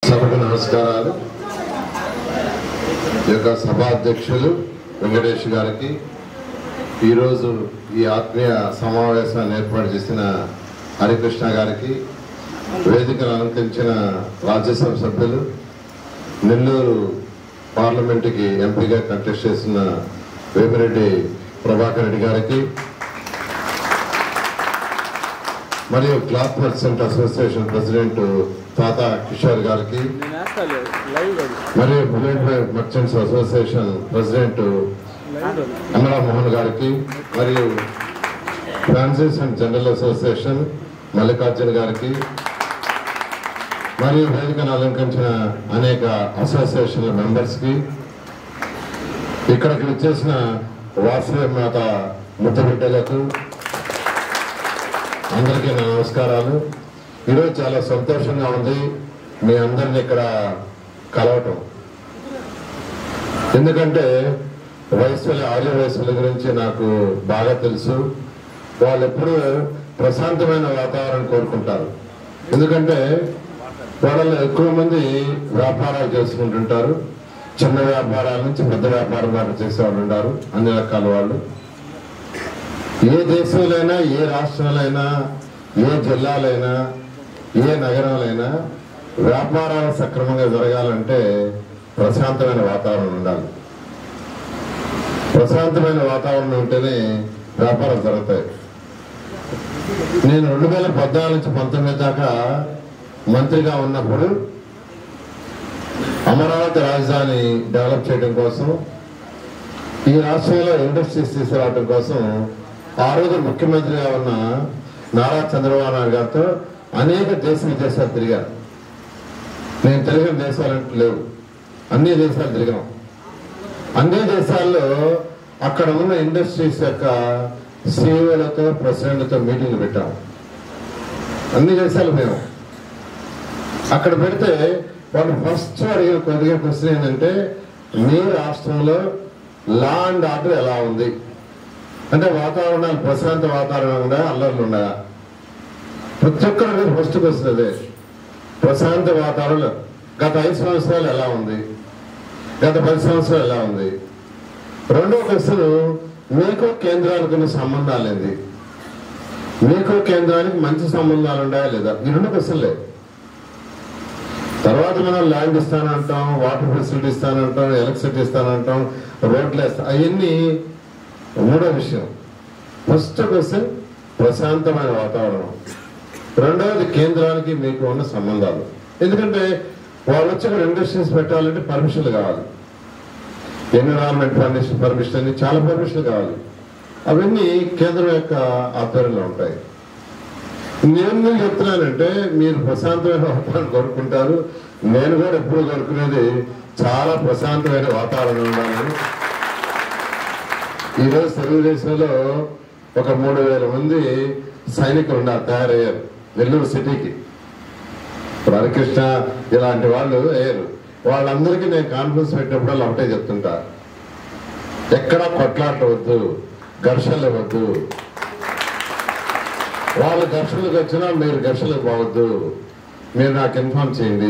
సభకు నమస్కారాలు ఈ యొక్క సభాధ్యక్షులు వెంకటేష్ గారికి ఈరోజు ఈ ఆత్మీయ సమావేశాన్ని ఏర్పాటు చేసిన హరికృష్ణ గారికి వేదికను అలంకరించిన రాజ్యసభ సభ్యులు నెల్లూరు పార్లమెంటుకి ఎంపీగా కంటెస్ట్ చేసిన వేమిరెడ్డి ప్రభాకర్ రెడ్డి గారికి మరియు క్లాత్ మర్చెంట్ అసోసియేషన్ ప్రెసిడెంట్ తాత కిషోర్ గారికి నేను వేస్తాను లైవ్ అది మరియు bullet merchants association president live అది అన్నరా మోహన్ గారికి మరియు Francis and general association Mallikarjuna గారికి మరియు వేదికను అలంకరించిన అనేక అసోసియేషన్ల మెంబర్స్కి ఇక్కడికి వచ్చేసిన వాసవి మాత ముద్దబిడ్డలకు అందరికీ నా నమస్కారాలు ఈరోజు చాలా సంతోషంగా ఉంది మీ అందరిని ఇక్కడ కలవటం ఎందుకంటే వయసుల ఆర్య వయసుల గురించి నాకు బాగా తెలుసు వాళ్ళు ఎప్పుడు ప్రశాంతమైన వాతావరణం కోరుకుంటారు ఎందుకంటే వాళ్ళలో ఎక్కువ మంది వ్యాపారాలు చేసుకుంటుంటారు చిన్న వ్యాపారాల నుంచి పెద్ద వ్యాపారం దాకా చేసేవాళ్ళు ఉంటారు అన్ని రకాల వాళ్ళు ఏ దేశంలోనైనా ఏ రాష్ట్రాలైనా ఏ జిల్లాలైనా ఏ నగరాలైనా వ్యాపారాలు సక్రమంగా జరగాలంటే ప్రశాంతమైన వాతావరణం ఉండాలి ప్రశాంతమైన వాతావరణం ఉంటేనే వ్యాపారాలు జరుగుతాయి నేను రెండు వేల పద్నాలుగు నుంచి పంతొమ్మిది దాకా మంత్రిగా ఉన్నప్పుడు అమరావతి రాజధాని డెవలప్ చేయడం కోసం ఈ రాష్ట్రంలో ఇండస్ట్రీస్ తీసుకురావడం కోసం ఆ రోజు ముఖ్యమంత్రిగా ఉన్న నారా చంద్రబాబు నాయుడు గారితో అనేక దేశ విదేశాలు తిరిగారు నేను తిరిగిన దేశాలంటూ లేవు అన్ని దేశాలు తిరిగాం అన్ని దేశాల్లో అక్కడ ఉన్న ఇండస్ట్రీస్ యొక్క సీఈఓలతో ప్రెసిడెంట్లతో మీటింగ్లు పెట్టాం అన్ని దేశాలు మేము అక్కడ పెడితే వాళ్ళు ఫస్ట్ అడిగిన అడిగే క్వశ్చన్ ఏంటంటే మీ రాష్ట్రంలో లా అండ్ ఆర్డర్ ఎలా ఉంది అంటే వాతావరణాలు ప్రశాంత వాతావరణం ఉందా అల్లర్లు ఉన్నాయా ప్రతి ఒక్కరు ఫస్ట్ క్వశ్చన్ అదే ప్రశాంత వాతావరణం గత ఐదు సంవత్సరాలు ఎలా ఉంది గత పది సంవత్సరాలు ఎలా ఉంది రెండో క్వశ్చన్ మీకు కేంద్రానికి ఉన్న సంబంధాలు ఏంది మీకు కేంద్రానికి మంచి సంబంధాలు ఉన్నాయా లేదా ఈ రెండు క్వశ్చన్లే తర్వాత మనం ల్యాండ్ ఇస్తానంటాం వాటర్ ఫెసిలిటీ ఇస్తానంటాం ఎలక్ట్రిసిటీ ఇస్తానంటాం రోడ్లు వేస్తా అవన్నీ మూడో విషయం ఫస్ట్ క్వశ్చన్ ప్రశాంతమైన వాతావరణం రెండవది కేంద్రానికి మీకు ఉన్న సంబంధాలు ఎందుకంటే వాళ్ళు వచ్చి అక్కడ ఇండస్ట్రీస్ పెట్టాలంటే పర్మిషన్లు కావాలి ఎన్విరాన్మెంట్ పర్మిషన్ పర్మిషన్ అని చాలా పర్మిషన్లు కావాలి అవన్నీ కేంద్రం యొక్క ఆధ్వర్యంలో ఉంటాయి నేను ఎందుకు చెప్తున్నానంటే మీరు ప్రశాంతమైన వాతావరణం కోరుకుంటారు నేను కూడా ఎప్పుడు కోరుకునేది చాలా ప్రశాంతమైన వాతావరణం ఉండాలని ఈరోజు తెలుగుదేశంలో ఒక మూడు వేల మంది సైనికులు ఉన్నారు తయారయ్యారు నెల్లూరు సిటీకి ఇప్పుడు హరికృష్ణ ఇలాంటి వాళ్ళు అయ్యారు వాళ్ళందరికీ నేను కాన్ఫరెన్స్ పెట్టినప్పుడు ఒకటే చెప్తుంటా ఎక్కడా కొట్లాట వద్దు ఘర్షణలు వద్దు వాళ్ళు ఘర్షణలకు వచ్చినా మీరు ఘర్షణలకు పోవద్దు మీరు నాకు ఇన్ఫార్మ్ చేయండి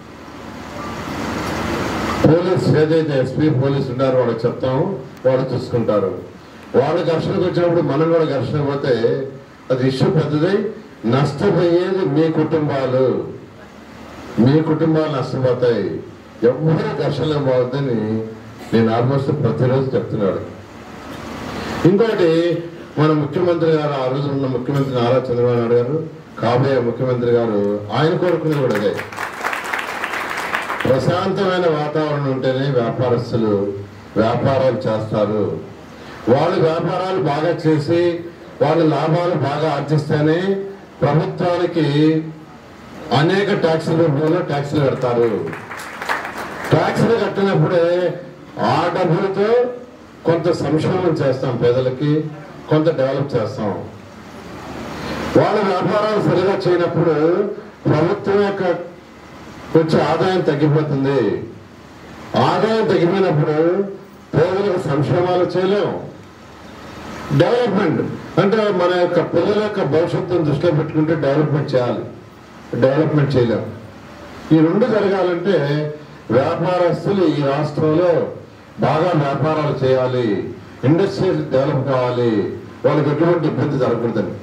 పోలీస్ ఏదైతే ఎస్పీ పోలీస్ ఉన్నారో వాళ్ళకి చెప్తాము వాళ్ళు చూసుకుంటారు వాళ్ళు ఘర్షణకు వచ్చినప్పుడు మనం కూడా ఘర్షణ పోతే అది ఇష్యూ పెద్దదై నష్టపోయేది మీ కుటుంబాలు మీ కుటుంబాలు నష్టపోతాయి ఎవరు ఘర్షణలో పోవద్దని నేను ఆల్మోస్ట్ ప్రతిరోజు చెప్తున్నాడు ఇంకోటి మన ముఖ్యమంత్రి గారు ఆ రోజు ఉన్న ముఖ్యమంత్రి నారా చంద్రబాబు నాయుడు గారు కాబోయే ముఖ్యమంత్రి గారు ఆయన కోరుకునేది కూడా అదే ప్రశాంతమైన వాతావరణం ఉంటేనే వ్యాపారస్తులు వ్యాపారాలు చేస్తారు వాళ్ళు వ్యాపారాలు బాగా చేసి వాళ్ళ లాభాలు బాగా ఆర్జిస్తేనే ప్రభుత్వానికి అనేక ట్యాక్సుల రూపంలో ట్యాక్సులు కడతారు ట్యాక్సులు కట్టినప్పుడే ఆ డబ్బులతో కొంత సంక్షేమం చేస్తాం పేదలకి కొంత డెవలప్ చేస్తాం వాళ్ళ వ్యాపారాలు సరిగా చేయనప్పుడు ప్రభుత్వం యొక్క వచ్చే ఆదాయం తగ్గిపోతుంది ఆదాయం తగ్గిపోయినప్పుడు పేదలకు సంక్షేమాలు చేయలేం డెవలప్మెంట్ అంటే మన యొక్క పిల్లల యొక్క భవిష్యత్తును దృష్టిలో పెట్టుకుంటే డెవలప్మెంట్ చేయాలి డెవలప్మెంట్ చేయలేం ఈ రెండు జరగాలంటే వ్యాపారస్తులు ఈ రాష్ట్రంలో బాగా వ్యాపారాలు చేయాలి ఇండస్ట్రీస్ డెవలప్ కావాలి వాళ్ళకి ఎటువంటి ఇబ్బంది జరగకూడదని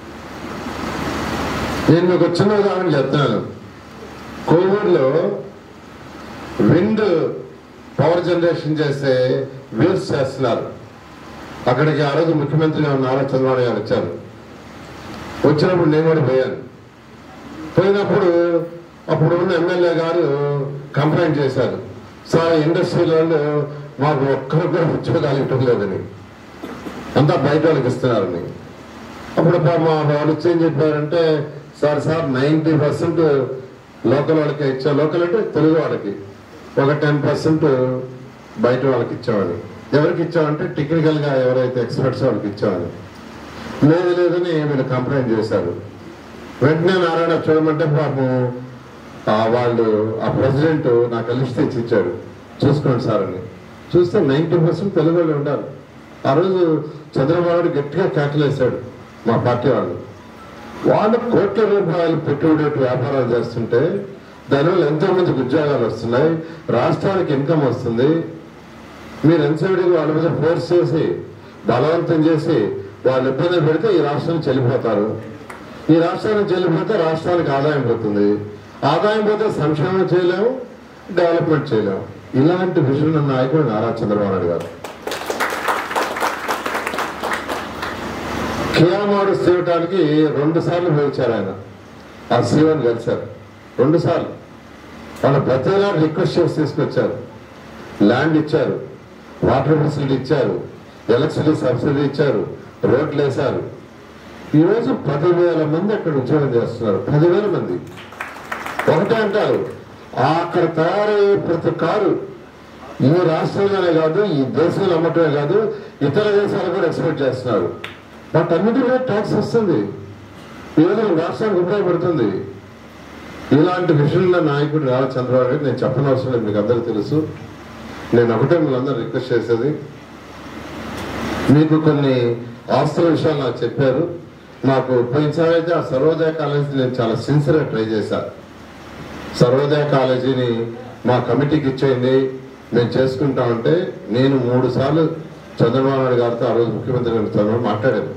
నేను మీకు ఒక చిన్న ఉదాహరణ చెప్తాను కోవిడ్లో విండ్ పవర్ జనరేషన్ చేసే వీల్స్ చేస్తున్నారు అక్కడికి ఆ రోజు ముఖ్యమంత్రి నారా చంద్రబాబు గారు వచ్చారు వచ్చినప్పుడు నేను కూడా పోయాను పోయినప్పుడు అప్పుడు ఉన్న ఎమ్మెల్యే గారు కంప్లైంట్ చేశారు సార్ ఇండస్ట్రీలో మాకు ఒక్కరు కూడా ఉద్యోగాలు ఇవ్వడం లేదని అంతా బయట వాళ్ళకి ఇస్తున్నారని అప్పుడు పా- మా వాళ్ళు వచ్చి ఏం చెప్పారంటే sir sir ninety percent local వాళ్ళకి ఇచ్చా లోకల్ అంటే తెలుగు వాళ్ళకి ఒక టెన్ పర్సెంట్ బయట వాళ్ళకి ఇచ్చామని ఎవరికి ఇచ్చామంటే టెక్నికల్ గా ఎవరైతే ఎక్స్పర్ట్స్ వాళ్ళకి ఇచ్చామని లేదు లేదని వీళ్ళు కంప్లైంట్ చేశారు వెంటనే నారాయణ చూడమంటే పాపం ఆ వాళ్ళు ఆ ప్రెసిడెంట్ నాకు లిస్ట్ తెచ్చి ఇచ్చాడు చూసుకోండి సార్ అని చూస్తే నైంటీ పర్సెంట్ తెలుగు వాళ్ళు ఉన్నారు ఆ రోజు చంద్రబాబు నాయుడు గట్టిగా కేకలేశాడు మా పార్టీ వాళ్ళు వాళ్ళు కోట్ల రూపాయలు పెట్టుబడి వ్యాపారాలు చేస్తుంటే దానివల్ల ఎంతో మందికి ఉద్యోగాలు వస్తున్నాయి రాష్ట్రానికి ఇన్కమ్ వస్తుంది మీరు ఎంతసేపు వాళ్ళ మీద ఫోర్స్ చేసి బలవంతం చేసి వాళ్ళు ఇబ్బంది పెడితే ఈ రాష్ట్రం చెల్లిపోతారు ఈ రాష్ట్రానికి చెల్లిపోతే రాష్ట్రానికి ఆదాయం పోతుంది ఆదాయం పోతే సంక్షేమం చేయలేము డెవలప్మెంట్ చేయలేము ఇలాంటి విజన్ ఉన్న నాయకుడు నారా చంద్రబాబు నాయుడు గారు కియా మోడల్స్ చేయడానికి రెండు సార్లు పిలిచారు ఆయన ఆ సీఓని కలిశారు రెండు సార్లు వాళ్ళ ప్రతిలా రిక్వెస్ట్ చేసి తీసుకొచ్చారు ల్యాండ్ ఇచ్చారు వాటర్ ఫెసిలిటీ ఇచ్చారు ఎలక్ట్రిసిటీ సబ్సిడీ ఇచ్చారు రోడ్లు వేశారు ఈరోజు పదివేల మంది అక్కడ ఉద్యోగం చేస్తున్నారు పదివేల మంది ఒకటే అంటారు ఆ అక్కడ తయారయ్యే ప్రతి కారు ఈ రాష్ట్రంలోనే కాదు ఈ దేశంలో అమ్మటమే కాదు ఇతర దేశాలు కూడా ఎక్స్పెక్ట్ చేస్తున్నారు బట్ అన్నిటి మీద ట్యాక్స్ వస్తుంది ఈరోజు రాష్ట్రానికి ఉపయోగపడుతుంది ఇలాంటి విషయంలో నాయకుడు నారా చంద్రబాబు నాయుడు నేను చెప్పనవసరం లేదు మీకు అందరికీ తెలుసు నేను ఒకటే మీరందరూ రిక్వెస్ట్ చేసేది మీకు కొన్ని ఆస్తుల విషయాలు నాకు చెప్పారు నాకు పోయినసారి అయితే ఆ సర్వోదయ కాలేజీ నేను చాలా సిన్సియర్గా ట్రై చేశాను సర్వోదయ కాలేజీని మా కమిటీకి ఇచ్చేయండి మేము చేసుకుంటామంటే నేను మూడు సార్లు చంద్రబాబు నాయుడు గారితో ఆ రోజు ముఖ్యమంత్రి గారితో చంద్రబాబు మాట్లాడాను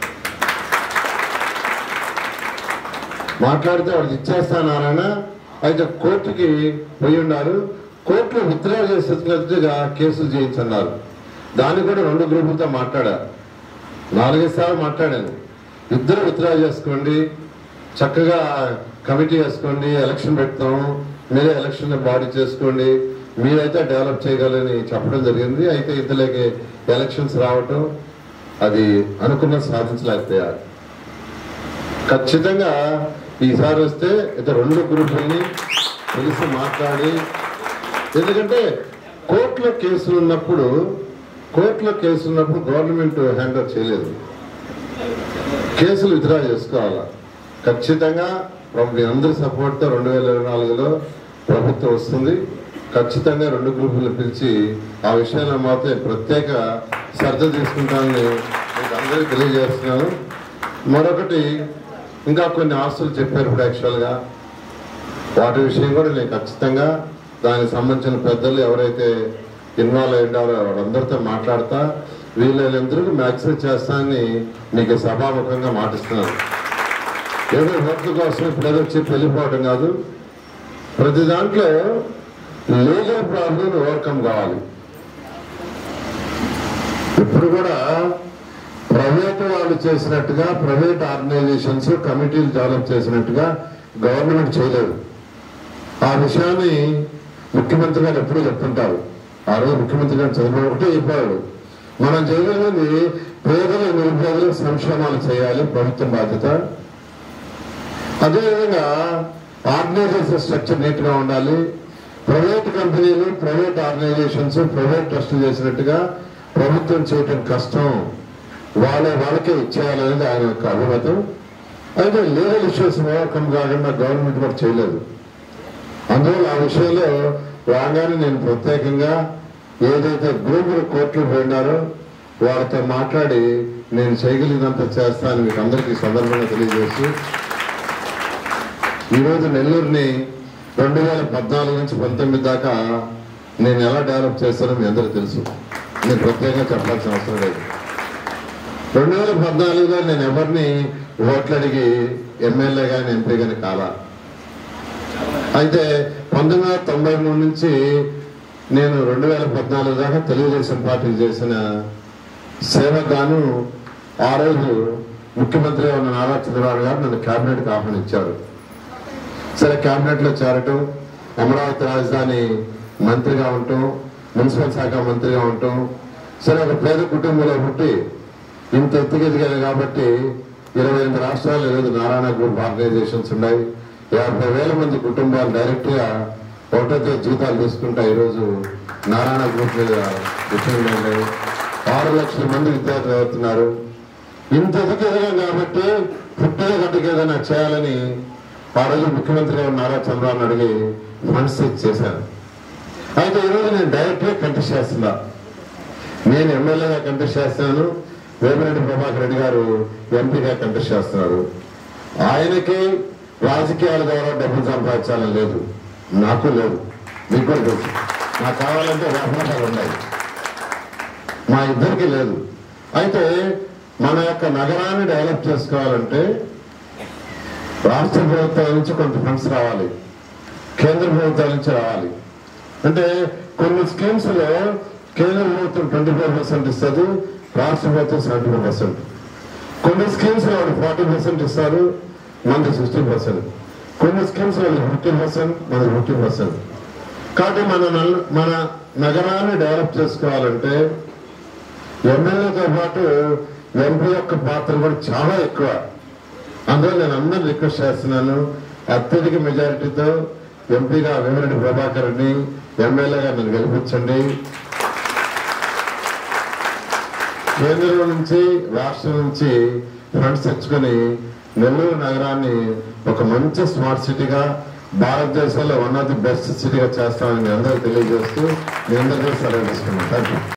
మాట్లాడితే వాడికి ఇచ్చేస్తా నారాయణ అయితే కోర్టుకి పోయి ఉన్నారు కోర్టులో విత్డ్రా చేసేట్టుగా కేసులు చేయించన్నారు దాన్ని కూడా రెండు గ్రూపులతో మాట్లాడా నాలుగైదు సార్లు మాట్లాడాను ఇద్దరు విత్డ్రా చేసుకోండి చక్కగా కమిటీ వేసుకోండి ఎలక్షన్ పెడతాం మీరే ఎలక్షన్ బాడీ చేసుకోండి మీరైతే డెవలప్ చేయగలని చెప్పడం జరిగింది అయితే ఇంతలోకి ఎలక్షన్స్ రావటం అది అనుకున్న సాధించలేకపోయారు ఖచ్చితంగా ఈసారి వస్తే ఇతర రెండు గ్రూపుల్ని కలిసి మాట్లాడి ఎందుకంటే కోర్టులో కేసులు ఉన్నప్పుడు కోర్టులో కేసులు ఉన్నప్పుడు గవర్నమెంట్ హ్యాండల్ చేయలేదు కేసులు విత్డ్రా చేసుకోవాలా ఖచ్చితంగా ప్రభు- మీ అందరి సపోర్ట్తో రెండు వేల ఇరవై నాలుగులో ప్రభుత్వం వస్తుంది ఖచ్చితంగా రెండు గ్రూపులు పిలిచి ఆ విషయంలో మాత్రం ప్రత్యేక శ్రద్ధ తీసుకుంటానని మీకు అందరికీ తెలియజేస్తున్నాను మరొకటి ఇంకా కొన్ని ఆస్తులు చెప్పారు ఇప్పుడు యాక్చువల్గా వాటి విషయం కూడా నేను ఖచ్చితంగా దానికి సంబంధించిన పెద్దలు ఎవరైతే ఇన్వాల్వ్ అయి ఉండారో వాళ్ళందరితో మాట్లాడతా వీళ్ళందరికీ మ్యాక్సిమం చేస్తానని మీకు సభాముఖంగా మాటిస్తున్నాను ఏదో వర్క్ కోసం ఇప్పుడు ఏదో చెప్పి వెళ్ళిపోవడం కాదు ప్రతి దాంట్లో లీగల్ ప్రాబ్లం ఓవర్కమ్ కావాలి ఇప్పుడు కూడా ప్రైవేట్ వాళ్ళు చేసినట్టుగా ప్రైవేట్ ఆర్గనైజేషన్స్ కమిటీలు డెవలప్ చేసినట్టుగా గవర్నమెంట్ చేయలేదు ఆ విషయాన్ని ముఖ్యమంత్రి గారు ఎప్పుడూ చెప్తుంటారు ఆ రోజు ముఖ్యమంత్రి గారు చంద్రబాబు ఒకటే చెప్పారు మనం చేయగలిగింది పేదల నిరుపేదల సంక్షేమాలు చేయాలి ప్రభుత్వం బాధ్యత అదేవిధంగా ఆర్గనైజేషన్ స్ట్రక్చర్ నీట్ గా ఉండాలి ప్రైవేట్ కంపెనీలు ప్రైవేట్ ఆర్గనైజేషన్స్ ప్రైవేట్ ట్రస్ట్ చేసినట్టుగా ప్రభుత్వం చేయటం కష్టం వాళ్ళ వాళ్ళకే ఇచ్చేయాలనేది ఆయన యొక్క అభిమతం అయితే లీగల్ ఇష్యూస్ ఓవర్కమ్ కాకుండా గవర్నమెంట్ కూడా చేయలేదు అందువల్ల ఆ విషయంలో రాగానే నేను ప్రత్యేకంగా ఏదైతే గ్రూపులు కోర్టులు పోయినారో వాళ్ళతో మాట్లాడి నేను చేయగలిగినంత చేస్తానని మీకు అందరికీ ఈ సందర్భంగా తెలియజేస్తూ ఈరోజు నెల్లూరుని రెండు వేల పద్నాలుగు నుంచి పంతొమ్మిది దాకా నేను ఎలా డెవలప్ చేస్తానో మీ అందరికీ తెలుసు నేను ప్రత్యేకంగా చెప్పాల్సిన అవసరం లేదు రెండు వేల పద్నాలుగులో నేను ఎవరిని ఓట్లు అడిగి ఎమ్మెల్యే కానీ ఎంపీ కానీ కాలా అయితే పంతొమ్మిది వందల తొంభై మూడు నుంచి నేను రెండు వేల పద్నాలుగు దాకా తెలుగుదేశం పార్టీకి చేసిన సేవకు గాను ఆ రోజు ముఖ్యమంత్రిగా ఉన్న నారా చంద్రబాబు గారు నన్ను కేబినెట్కి ఆహ్వానించారు సరే కేబినెట్ లో చేరటం అమరావతి రాజధాని మంత్రిగా ఉండటం మున్సిపల్ శాఖ మంత్రిగా ఉండటం సరే ఒక పేద కుటుంబంలో పుట్టి ఇంత ఎత్తుకెదిగాను కాబట్టి ఇరవై ఎనిమిది రాష్ట్రాలు ఈరోజు నారాయణ గ్రూప్ ఆర్గనైజేషన్స్ ఉన్నాయి యాభై వేల మంది కుటుంబాలు డైరెక్ట్ గా ఒకటో తేదీ జీతాలు తీసుకుంటా ఈరోజు నారాయణ గ్రూప్ మీద డిపెండ్ ఉన్నాయి ఆరు లక్షల మంది విద్యార్థులు అవుతున్నారు ఇంత ఎదిగేదిగాం కాబట్టి పుట్టిన గట్టుకు ఏదైనా చేయాలని ఆ రోజు ముఖ్యమంత్రి గారు నారా చంద్రబాబు అడిగి ఫండ్స్ ఇచ్చి చేశాను అయితే ఈరోజు నేను డైరెక్ట్ గా కంటెస్ట్ చేస్తున్నా నేను ఎమ్మెల్యేగా కంటెస్ట్ చేస్తున్నాను వేమిరెడ్డి ప్రభాకర్ రెడ్డి గారు ఎంపీగా కంటెస్ట్ చేస్తున్నారు ఆయనకి రాజకీయాల ద్వారా డబ్బులు సంపాదించాలని లేదు నాకు లేదు మీకు కూడా తెలుసు నాకు కావాలంటే వ్యాపారాలు ఉన్నాయి మా ఇద్దరికి లేదు అయితే మన యొక్క నగరాన్ని డెవలప్ చేసుకోవాలంటే రాష్ట్ర ప్రభుత్వాల నుంచి కొంత ఫండ్స్ రావాలి కేంద్ర ప్రభుత్వాల నుంచి రావాలి అంటే కొన్ని స్కీమ్స్ లో కేంద్ర ప్రభుత్వం ట్వంటీ ఫైవ్ పర్సెంట్ ఇస్తుంది రాష్ట్ర ప్రభుత్వం సెవెంటీ ఫైవ్ పర్సెంట్ కొన్ని స్కీమ్స్ లో వాళ్ళు ఫార్టీ పర్సెంట్ ఇస్తారు మనది సిక్స్టీ పర్సెంట్ కొన్ని స్కీమ్స్ వాళ్ళు ఫిఫ్టీ పర్సెంట్ మనది ఫిఫ్టీ పర్సెంట్ కాబట్టి మన నల్- మన నగరాన్ని డెవలప్ చేసుకోవాలంటే ఎమ్మెల్యేతో పాటు ఎంపీ యొక్క పాత్ర కూడా చాలా ఎక్కువ అందులో నేను అందరిని రిక్వెస్ట్ చేస్తున్నాను అత్యధిక మెజారిటీతో ఎంపీగా వేమిరెడ్డి ప్రభాకర్ రెడ్డి ఎమ్మెల్యేగా నన్ను గెలిపించండి కేంద్రం నుంచి రాష్ట్రం నుంచి ఫండ్స్ తెచ్చుకొని నెల్లూరు నగరాన్ని ఒక మంచి స్మార్ట్ సిటీగా భారతదేశంలో వన్ ఆఫ్ ది బెస్ట్ సిటీగా చేస్తామని మీ అందరికీ తెలియజేస్తూ మీ అందరికీ సెలవు తీసుకున్నాను థ్యాంక్ యూ